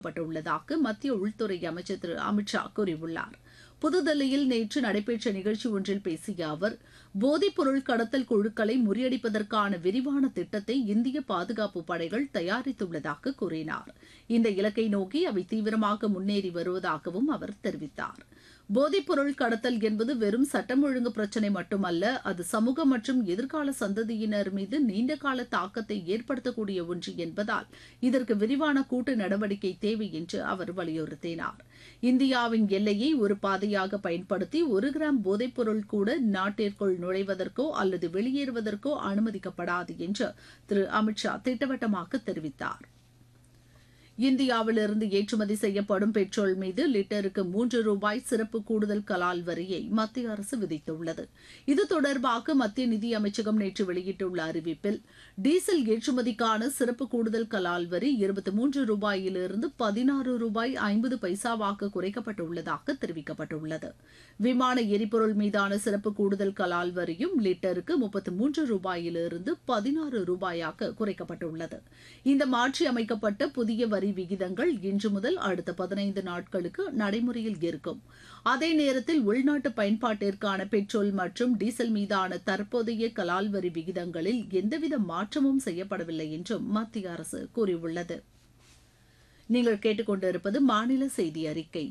பட்டுள்ளதாக மத்திய உள்துறை அமைச்சர் திரு அமித் ஷா கூறியுள்ளார் புதுதில்லியில் நேற்று நடைபெற்ற நிகழ்ச்சி ஒன்றில் பேசிய அவர் போதைப் பொருள் கடத்தல் குழுக்களை முறியடிப்பதற்கான விரிவான திட்டத்தை இந்திய பாதுகாப்பு படைகள் தயாரித்துள்ளதாக கூறினார் இந்த இலக்கை நோக்கி அவை தீவிரமாக முன்னேறி வருவதாகவும் அவர் தெரிவித்தார் போதைப் பொருள் கடத்தல் என்பது வெறும் சட்டம் ஒழுங்கு பிரச்சினை மட்டுமல்ல அது சமூக மற்றும் எதிர்கால சந்ததியினர் மீது நீண்டகால தாக்கத்தை ஏற்படுத்தக்கூடிய ஒன்று என்பதால் இதற்கு விரிவான கூட்டு நடவடிக்கை தேவை என்று அவர் வலியுறுத்தினார் இந்தியாவின் எல்லையை ஒரு பாதையாக பயன்படுத்தி ஒரு கிராம் போதைப் பொருள் கூட நாட்டிற்குள் நுழைவதற்கோ அல்லது வெளியேறுவதற்கோ அனுமதிக்கப்படாது என்று திரு அமித் ஷா திட்டவட்டமாக தெரிவித்தார் இந்தியாவிலிருந்து ஏற்றுமதி செய்யப்படும் பெட்ரோல் மீது லிட்டருக்கு மூன்று ரூபாய் சிறப்பு கூடுதல் கலால் வரியை மத்திய அரசு விதித்துள்ளது இது தொடர்பாக மத்திய நிதி அமைச்சகம் நேற்று வெளியிட்டுள்ள அறிவிப்பில் டீசல் ஏற்றுமதிக்கான சிறப்பு கூடுதல் கலால் வரி இருபத்தி மூன்று ரூபாயிலிருந்து பதினாறு ரூபாய் ஐம்பது பைசாவாக குறைக்கப்பட்டுள்ளதாக தெரிவிக்கப்பட்டுள்ளது விமான எரிபொருள் மீதான சிறப்பு கூடுதல் கலால் வரியும் லிட்டருக்கு முப்பத்தி மூன்று ரூபாயிலிருந்து பதினாறு ரூபாயாக குறைக்கப்பட்டுள்ளது இந்த மாற்றி அமைக்கப்பட்ட புதிய வரி விகிதங்கள் இன்று முதல் அடுத்த பதினைந்து நாட்களுக்கு நடைமுறையில் இருக்கும் அதே நேரத்தில் உள்நாட்டு பயன்பாட்டிற்கான பெட்ரோல் மற்றும் டீசல் மீதான தற்போதைய கலால் வரி விகிதங்களில் எந்தவித மாற்றமும் செய்யப்படவில்லை என்றும் மத்திய அரசு கூறியுள்ளது நீங்கள் கேட்டுக்கொண்டிருப்பது மாநில செய்தி அறிக்கை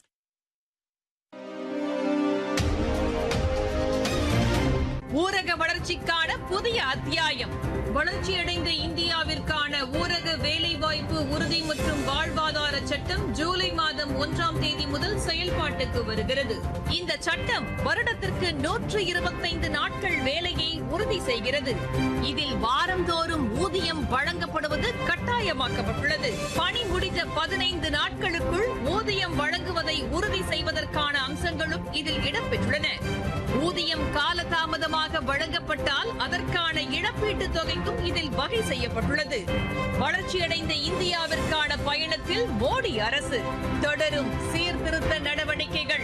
ஊரக வளர்ச்சிக்கான புதிய அத்தியாயம் வளர்ச்சியடைந்த இந்தியாவிற்கான ஊரக வேலைவாய்ப்பு உறுதி மற்றும் வாழ்வாதார சட்டம் ஜூலை மாதம் ஒன்றாம் தேதி முதல் செயல்பாட்டுக்கு வருகிறது இந்த சட்டம் வருடத்திற்கு நூற்று இருபத்தைந்து நாட்கள் வேலையை உறுதி செய்கிறது இதில் வாரந்தோறும் ஊதியம் வழங்கப்படுவது கட்டாயமாக்கப்பட்டுள்ளது பணி முடிந்த பதினைந்து நாட்களுக்குள் ஊதியம் வழங்குவதை உறுதி செய்வதற்கான அம்சங்களும் இதில் இடம்பெற்றுள்ளன ஊதியம் காலதாமதமாக வழங்கப்பட்டால் அதற்கான இழப்பீட்டு தொகைக்கும் இதில் வகை செய்யப்பட்டுள்ளது வளர்ச்சியடைந்த இந்தியாவிற்கான பயணத்தில் மோடி அரசு தொடரும் சீர்திருத்த நடவடிக்கைகள்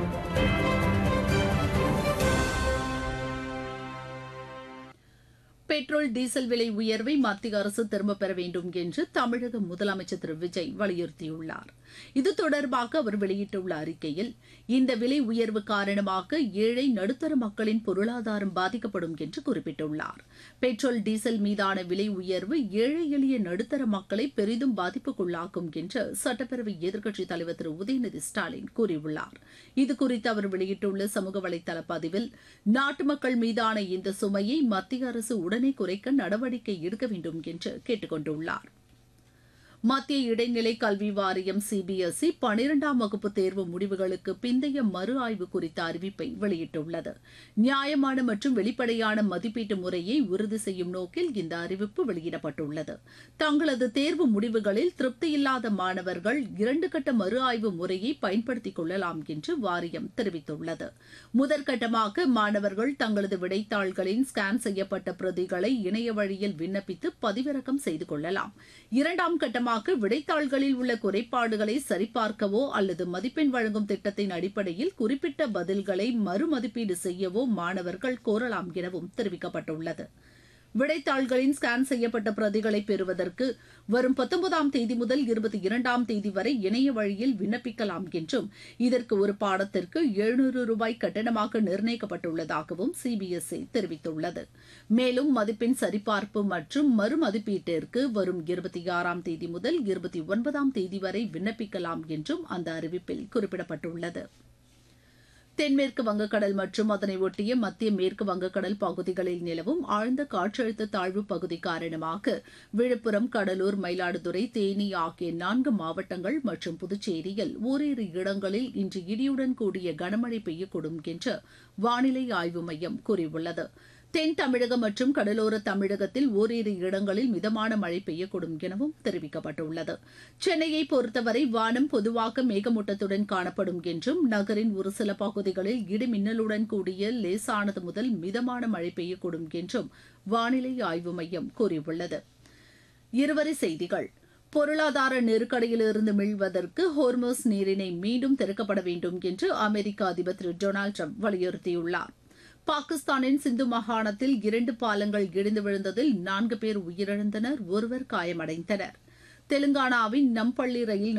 பெட்ரோல் டீசல் விலை உயர்வை மத்திய அரசு திரும்பப் பெற வேண்டும் என்று தமிழக முதலமைச்சர் திரு விஜய் வலியுறுத்தியுள்ளார் இது தொடர்பாக அவர் வெளியிட்டுள்ள அறிக்கையில் இந்த விலை உயர்வு காரணமாக ஏழை நடுத்தர மக்களின் பொருளாதாரம் பாதிக்கப்படும் என்று குறிப்பிட்டுள்ளார் பெட்ரோல் டீசல் மீதான விலை உயர்வு ஏழை எளிய நடுத்தர மக்களை பெரிதும் பாதிப்புக்குள்ளாக்கும் என்று சட்டப்பேரவை எதிர்க்கட்சித் தலைவர் திரு உதயநிதி ஸ்டாலின் கூறியுள்ளார் இதுகுறித்து அவர் வெளியிட்டுள்ள சமூக வலைதள பதிவில் நாட்டு மக்கள் மீதான இந்த சுமையை மத்திய அரசு உடனே குறைக்க நடவடிக்கை எடுக்க வேண்டும் என்று கேட்டுக் கொண்டுள்ளார் மத்திய இடைநிலை கல்வி வாரியம் சிபிஎஸ்இ பனிரெண்டாம் வகுப்பு தேர்வு முடிவுகளுக்கு பிந்தைய மறு ஆய்வு குறித்த அறிவிப்பை வெளியிட்டுள்ளது நியாயமான மற்றும் வெளிப்படையான மதிப்பீட்டு முறையை உறுதி செய்யும் நோக்கில் இந்த அறிவிப்பு வெளியிடப்பட்டுள்ளது தங்களது தேர்வு முடிவுகளில் திருப்தியில்லாத மாணவர்கள் இரண்டு கட்ட மறு ஆய்வு முறையை பயன்படுத்திக் கொள்ளலாம் என்று வாரியம் தெரிவித்துள்ளது முதற்கட்டமாக மாணவர்கள் தங்களது விடைத்தாள்களின் ஸ்கேன் செய்யப்பட்ட பிரதிகளை இணைய வழியில் விண்ணப்பித்து பதிவிறக்கம் செய்து கொள்ளலாம் இரண்டாம் கட்டமாக விடைத்தாள்களில் உள்ள குறைபாடுகளை சரிபார்க்கவோ அல்லது மதிப்பெண் வழங்கும் திட்டத்தின் அடிப்படையில் குறிப்பிட்ட பதில்களை மறுமதிப்பீடு செய்யவோ மாணவர்கள் கோரலாம் எனவும் தெரிவிக்கப்பட்டுள்ளது விடைத்தாள்களின் ஸ்கேன் செய்யப்பட்ட பிரதிகளை பெறுவதற்கு வரும் பத்தொன்பதாம் தேதி முதல் இருபத்தி இரண்டாம் தேதி வரை இணைய வழியில் விண்ணப்பிக்கலாம் என்றும் இதற்கு ஒரு பாடத்திற்கு எழுநூறு ரூபாய் கட்டணமாக நிர்ணயிக்கப்பட்டுள்ளதாகவும் சிபிஎஸ்இ தெரிவித்துள்ளது மேலும் மதிப்பெண் சரிபார்ப்பு மற்றும் மறுமதிப்பீட்டிற்கு வரும் இருபத்தி ஆறாம் தேதி முதல் இருபத்தி ஒன்பதாம் தேதி வரை விண்ணப்பிக்கலாம் என்றும் அந்த அறிவிப்பில் குறிப்பிடப்பட்டுள்ளது தென்மேற்கு வங்கக்கடல் மற்றும் அதனை ஒட்டிய மத்திய மேற்கு வங்கக்கடல் பகுதிகளில் நிலவும் ஆழ்ந்த காற்றழுத்த தாழ்வு பகுதி காரணமாக விழுப்புரம் கடலூர் மயிலாடுதுறை தேனி ஆகிய நான்கு மாவட்டங்கள் மற்றும் புதுச்சேரியில் ஓரிரு இடங்களில் இன்று இடியுடன் கூடிய கனமழை பெய்யக்கூடும் என்று வானிலை ஆய்வு மையம் கூறியுள்ளது தென் தமிழகம் மற்றும் கடலோர தமிழகத்தில் ஓரிரு இடங்களில் மிதமான மழை பெய்யக்கூடும் எனவும் தெரிவிக்கப்பட்டுள்ளது சென்னையை பொறுத்தவரை வானம் பொதுவாக மேகமூட்டத்துடன் காணப்படும் என்றும் நகரின் ஒரு சில பகுதிகளில் இடிமின்னலுடன் கூடிய லேசானது முதல் மிதமான மழை பெய்யக்கூடும் என்றும் வானிலை ஆய்வு மையம் கூறியுள்ளது இருவரி செய்திகள் பொருளாதார நெருக்கடியிலிருந்து மீள்வதற்கு ஹோர்மோஸ் நீரினை மீண்டும் திறக்கப்பட வேண்டும் என்று அமெரிக்க அதிபர் திரு டொனால்டு ட்ரம்ப் வலியுறுத்தியுள்ளார் பாகிஸ்தானின் சிந்து மாகாணத்தில் இரண்டு பாலங்கள் இடிந்து விழுந்ததில் நான்கு பேர் உயிரிழந்தனர் ஒருவர் காயமடைந்தனர் தெலுங்கானாவின் நம்பள்ளி ரயில்